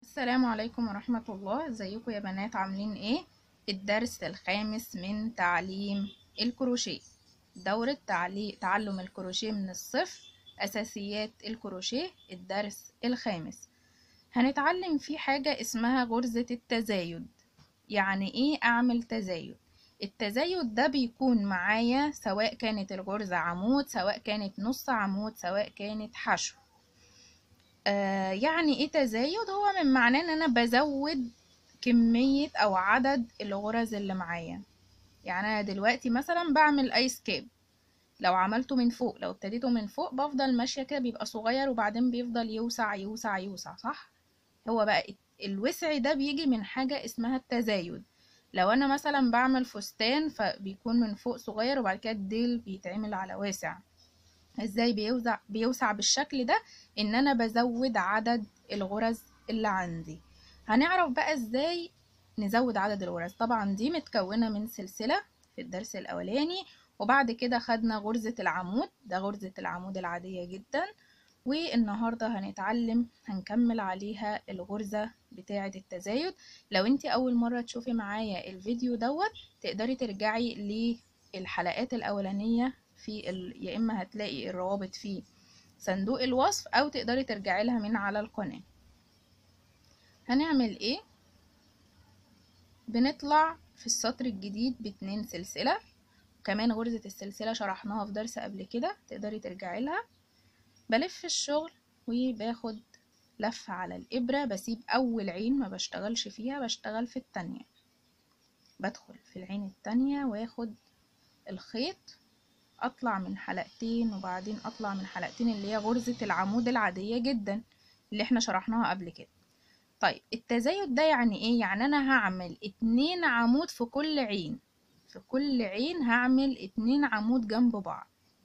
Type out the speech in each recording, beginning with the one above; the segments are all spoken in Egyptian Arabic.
السلام عليكم ورحمة الله ازيكم يا بنات عاملين ايه الدرس الخامس من تعليم الكروشيه دورة تعلي... تعلم الكروشيه من الصفر أساسيات الكروشيه الدرس الخامس هنتعلم فيه حاجة اسمها غرزة التزايد يعني ايه اعمل تزايد التزايد ده بيكون معايا سواء كانت الغرزة عمود سواء كانت نص عمود سواء كانت حشو آه يعني ايه تزايد هو من معناه ان انا بزود كمية او عدد الغرز اللي معايا يعني انا دلوقتي مثلا بعمل ايس كاب لو عملته من فوق لو ابتديته من فوق بفضل ماشية كده بيبقى صغير وبعدين بيفضل يوسع يوسع يوسع صح هو بقى الوسع ده بيجي من حاجة اسمها التزايد لو انا مثلا بعمل فستان فبيكون من فوق صغير وبعد كده الديل بيتعمل على واسع ازاي بيوسع بيوسع بالشكل ده ان انا بزود عدد الغرز اللي عندي هنعرف بقى ازاي نزود عدد الغرز طبعا دي متكونة من سلسلة في الدرس الاولاني وبعد كده خدنا غرزة العمود ده غرزة العمود العادية جدا والنهاردة هنتعلم هنكمل عليها الغرزة بتاعة التزايد لو انت اول مرة تشوفي معايا الفيديو دوت تقدري ترجعي للحلقات الاولانية في ال... يا اما هتلاقي الروابط في صندوق الوصف او تقدري ترجعي لها من على القناة هنعمل ايه بنطلع في السطر الجديد باتنين سلسلة وكمان غرزة السلسلة شرحناها في درس قبل كده تقدري ترجعي لها بلف الشغل وباخد لفة على الإبرة بسيب أول عين ما بشتغلش فيها بشتغل في التانية بدخل في العين التانية واخد الخيط اطلع من حلقتين وبعدين اطلع من حلقتين اللي هي غرزة العمود العادية جدا اللي احنا شرحناها قبل كده طيب التزايد ده يعني ايه يعني انا هعمل اتنين عمود في كل عين في كل عين هعمل اتنين عمود جنب بعض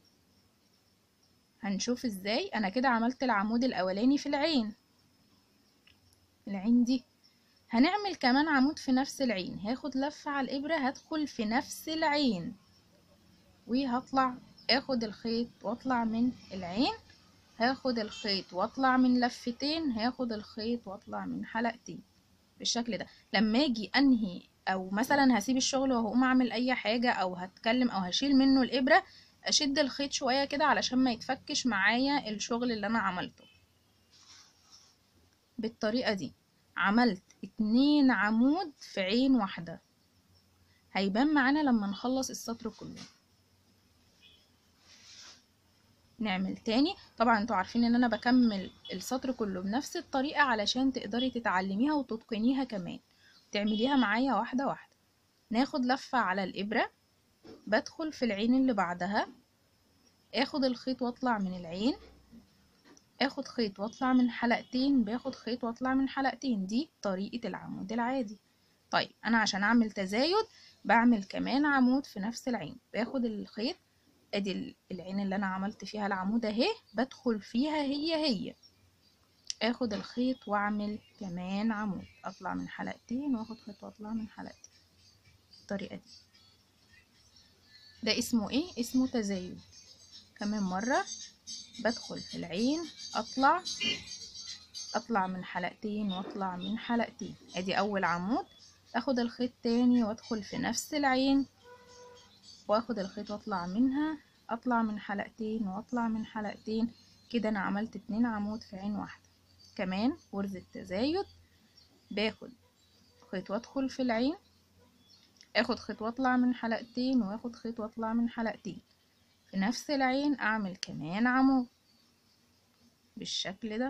هنشوف ازاي انا كده عملت العمود الاولاني في العين العين دي هنعمل كمان عمود في نفس العين هاخد لفة على الابرة هدخل في نفس العين وهطلع اخد الخيط واطلع من العين هاخد الخيط واطلع من لفتين هاخد الخيط واطلع من حلقتين بالشكل ده لما اجي انهي او مثلا هسيب الشغل وهقوم اعمل اي حاجة او هتكلم او هشيل منه الابرة اشد الخيط شوية كده علشان ما يتفكش معايا الشغل اللي انا عملته بالطريقة دي عملت اتنين عمود في عين واحدة هيبان معانا لما نخلص السطر كله نعمل تاني طبعا انتوا عارفين ان انا بكمل السطر كله بنفس الطريقة علشان تقدري تتعلميها وتتقنيها كمان تعمليها معايا واحدة واحدة ناخد لفة على الابرة بدخل في العين اللي بعدها اخد الخيط واطلع من العين اخد خيط واطلع من حلقتين باخد خيط واطلع من حلقتين دي طريقة العمود العادي طيب انا عشان اعمل تزايد بعمل كمان عمود في نفس العين باخد الخيط ادي العين اللي انا عملت فيها العمود اهي بدخل فيها هي هي اخد الخيط واعمل كمان عمود اطلع من حلقتين واخد خيط واطلع من حلقتين الطريقة دي ده اسمه ايه اسمه تزايد كمان مرة بدخل في العين اطلع اطلع من حلقتين واطلع من حلقتين ادي اول عمود اخد الخيط تاني وادخل في نفس العين واخد الخيط واطلع منها اطلع من حلقتين واطلع من حلقتين كده انا عملت اتنين عمود في عين واحدة كمان غرزة تزايد باخد خيط وادخل في العين اخد خيط واطلع من حلقتين واخد خيط واطلع من حلقتين في نفس العين اعمل كمان عمود بالشكل ده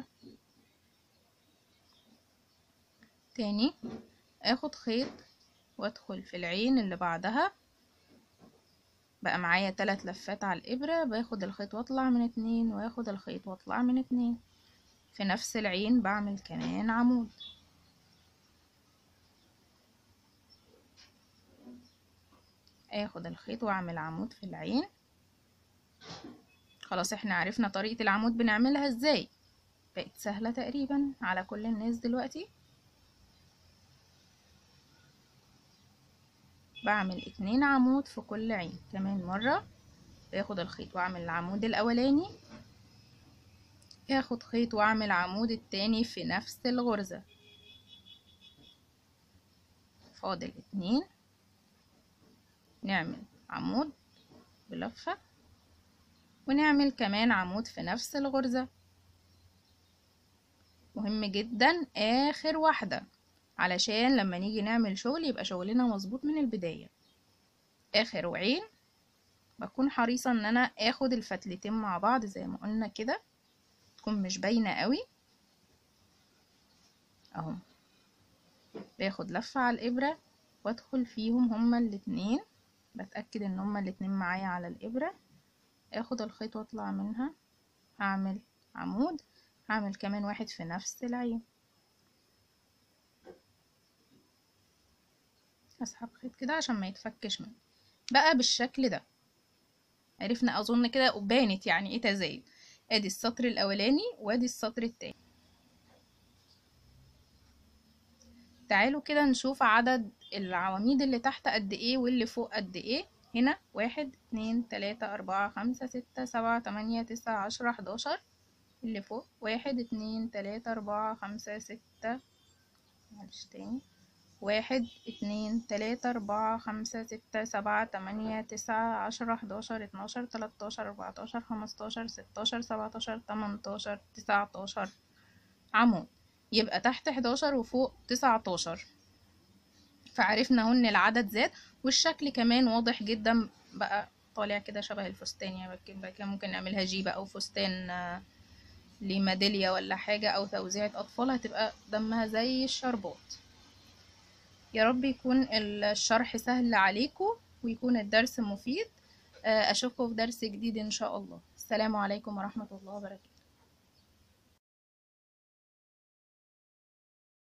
تاني اخد خيط وادخل في العين اللي بعدها بقى معايا تلات لفات على الإبرة باخد الخيط واطلع من اتنين واخد الخيط واطلع من اتنين في نفس العين بعمل كمان عمود اخد الخيط واعمل عمود في العين خلاص احنا عرفنا طريقة العمود بنعملها ازاي بقت سهلة تقريبا على كل الناس دلوقتي بعمل اتنين عمود في كل عين كمان مرة باخد الخيط واعمل العمود الاولاني اخد خيط واعمل عمود التاني في نفس الغرزة فاضل اتنين نعمل عمود بلفة ونعمل كمان عمود في نفس الغرزة مهم جدا اخر واحدة علشان لما نيجي نعمل شغل يبقى شغلنا مظبوط من البداية اخر وعين بكون حريصة ان انا اخد الفتلتين مع بعض زي ما قلنا كده تكون مش باينة قوي اهو باخد لفة على الابرة وادخل فيهم هما الاتنين بتأكد ان هما الاتنين معايا على الابرة اخد الخيط واطلع منها هعمل عمود هعمل كمان واحد في نفس العين اسحب خيط كده عشان ما يتفكش مني بقى بالشكل ده عرفنا اظن كده بانت يعني ايه تزايد ادي السطر الاولاني وادي السطر التاني تعالوا كده نشوف عدد العواميد اللي تحت قد ايه واللي فوق قد ايه هنا واحد اتنين تلاتة اربعة خمسة ستة سبعة تمانية تسعة عشرة حداشر اللي فوق واحد اتنين تلاتة اربعة خمسة ستة معلش تاني واحد اتنين تلاتة اربعة خمسة ستة سبعة تمانية تسعة عشرة حداشر اتناشر تلاتاشر اربعتاشر خمستاشر ستاشر سبعتاشر تمنتاشر تسعتاشر عمود يبقى تحت حداشر وفوق تسعتاشر فعرفنا اهو ان العدد زاد والشكل كمان واضح جدا بقى طالع كده شبه الفستان يعني بقى كده ممكن نعملها جيبة او فستان آه، لميدالية ولا حاجة او توزيعة اطفال هتبقى دمها زي الشربات يا رب يكون الشرح سهل عليكم ويكون الدرس مفيد آه، اشوفكم في درس جديد ان شاء الله السلام عليكم ورحمة الله وبركاته